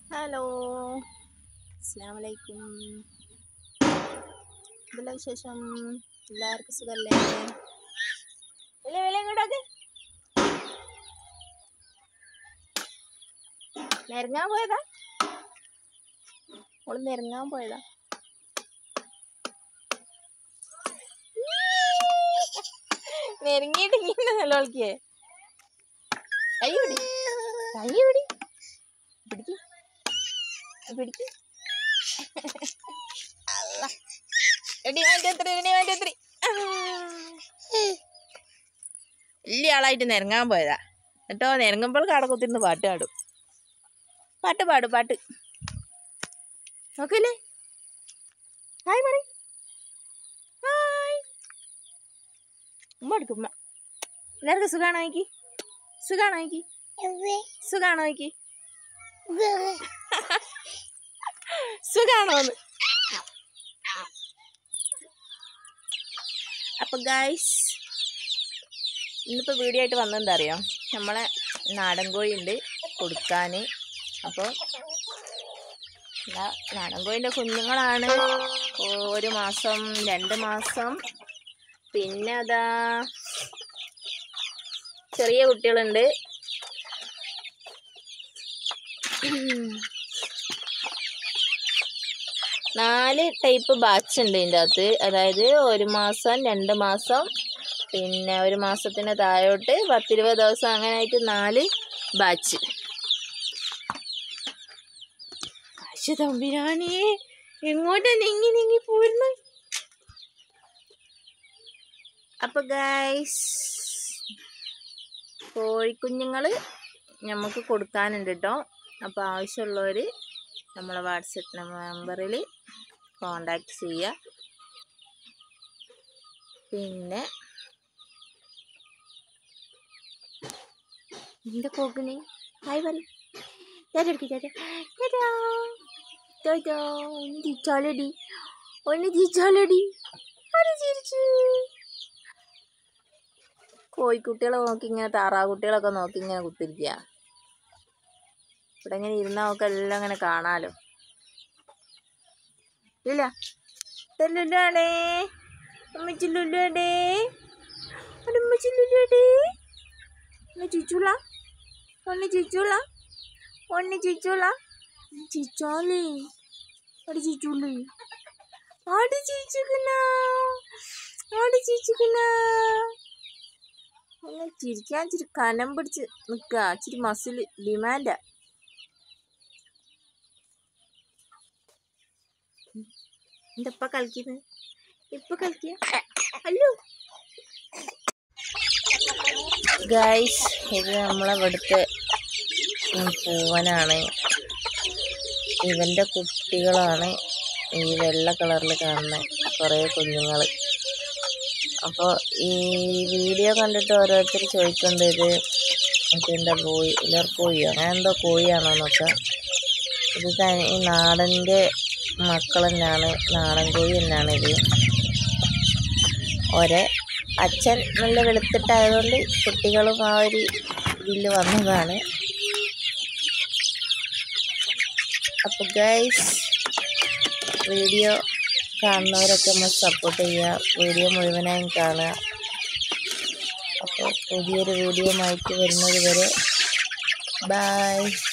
hello അസ്സാം വലൈക്കും എന്തെല്ലാം വിശേഷം എല്ലാവർക്കും സുഖല്ലേ വില വില ഇങ്ങോട്ടൊക്കെ നെരങ്ങാൻ പോയതാ ഓള് നെരങ്ങാൻ പോയതാ നെരങ്ങിയിട്ട് ഇങ്ങനെ നിലവിളിക്കേ കൈ പിടി കൈ പിടി പിടിക്ക് പിടിക്ക് അല്ല എടി വാങ്ങിട്ടെത്രി എടി വാങ്ങിട്ടെത്രി വലിയ ആളായിട്ട് നിരങ്ങാൻ പോയതാ എന്നിട്ടോ നിരങ്ങുമ്പോൾ കട കുത്തിരുന്ന് പാട്ട് പാടും പാട്ട് പാടും പാട്ട് നോക്കല്ലേ ഹായ് പറ ഹായ് ഉമ്മ എടുക്കും ഉമ്മ എല്ലാവർക്കും സുഖാണോ എനിക്ക് സുഖാണോ എനിക്ക് സുഖാണോ എനിക്ക് സുഖാണോന്ന് അപ്പൊ ഗായ്സ് ഇന്നിപ്പോൾ വീഡിയോ ആയിട്ട് വന്നെന്താ അറിയോ നമ്മളെ നാടൻ കോഴി ഉണ്ട് കൊടുക്കാൻ അപ്പോൾ നാടൻ കോഴിൻ്റെ കുഞ്ഞുങ്ങളാണ് ഒരു മാസം രണ്ട് മാസം പിന്നെ അതാ ചെറിയ കുട്ടികളുണ്ട് നാല് ടൈപ്പ് ബാച്ച് ഉണ്ട് ഇതിൻ്റെ അകത്ത് അതായത് ഒരു മാസം രണ്ട് മാസം പിന്നെ ഒരു മാസത്തിന് താഴോട്ട് പത്തിരുപത് ദിവസം അങ്ങനെ ആയിട്ട് നാല് ബാച്ച് കാശ് തമ്പുരാണി എങ്ങോട്ടാ നീങ്ങി നീങ്ങി പോരുന്നു അപ്പൊ ഗൈസ് കോഴിക്കുഞ്ഞുങ്ങൾ നമുക്ക് കൊടുക്കാനുണ്ട് കേട്ടോ അപ്പോൾ ആവശ്യമുള്ളവർ നമ്മളെ വാട്സപ്പ് നമ്പറിൽ കോണ്ടാക്ട് ചെയ്യുക പിന്നെ എന്താ കോക്കിന് ഹായ് പറ ചേട്ടെടുക്ക് ചേട്ടാ ചേട്ടാ ചേട്ടാ ഒന്ന് ചിരിച്ചാലടി ഒന്ന് ചിരിച്ചാലടി അത് ചിരിച്ചു കോഴിക്കുട്ടികളെ നോക്കി ഇങ്ങനെ താറാകുട്ടികളൊക്കെ നോക്കി ഇങ്ങനെ കുത്തിരിക്കുക ഇവിടെ ഇങ്ങനെ ഇരുന്നാൽ നമുക്ക് എല്ലാം ഇങ്ങനെ കാണാലോ ഇല്ല ലുലുവാടേ ഉമ്മച്ചി ലുലുവാടേ ഉമ്മച്ചി ലുലുവാടേ ഒന്ന് ചിച്ചൂല ഒന്ന് ചിച്ചൂല ഒന്ന് ചിച്ചൂല ചിച്ചോലേ അവിടെ ചിച്ചൂലേ ആട് ചിരിച്ചിക്കുന്ന ആട് ചിരിച്ചിക്കുന്ന ഒന്ന് ചിരിക്കാൻ ഇച്ചിരി കനം പിടിച്ച് നിൽക്കുക ഇച്ചിരി മസിൽ ഡിമാൻഡാ എന്തപ്പ കളിക്കുന്നത് ഇപ്പൊ കളിക്കുക അല്ലോ ഗൈസ് ഇത് നമ്മളെ ഇവിടുത്തെ പൂവനാണ് ഇവൻ്റെ കുട്ടികളാണ് ഈ വെള്ള കളറിൽ കാണുന്ന കുറേ കുഞ്ഞുങ്ങൾ അപ്പോൾ ഈ വീഡിയോ കണ്ടിട്ട് ഓരോരുത്തർ ചോദിക്കുന്നുണ്ട് ഇത് മറ്റെന്താ കോഴി ഇലർ കോഴിയോ അങ്ങനെ എന്തോ കോഴിയാണോ എന്നൊക്കെ ഇത് തനി ഈ നാടൻ്റെ മക്കൾ തന്നെയാണ് നാടൻ കോഴി തന്നെയാണ് ഇത് ഒരേ അച്ഛൻ നല്ല വെളുത്തിട്ടായതുകൊണ്ട് കുട്ടികളും ആ ഒരു ഇതിൽ വന്നതാണ് അപ്പോൾ ഗൈസ് വീഡിയോ കാണുന്നവരൊക്കെ ഒന്ന് സപ്പോർട്ട് ചെയ്യുക വീഡിയോ മുഴുവനായും കാണുക അപ്പോൾ പുതിയൊരു വീഡിയോ ആയിട്ട് വരുന്നത് വരെ ബൈ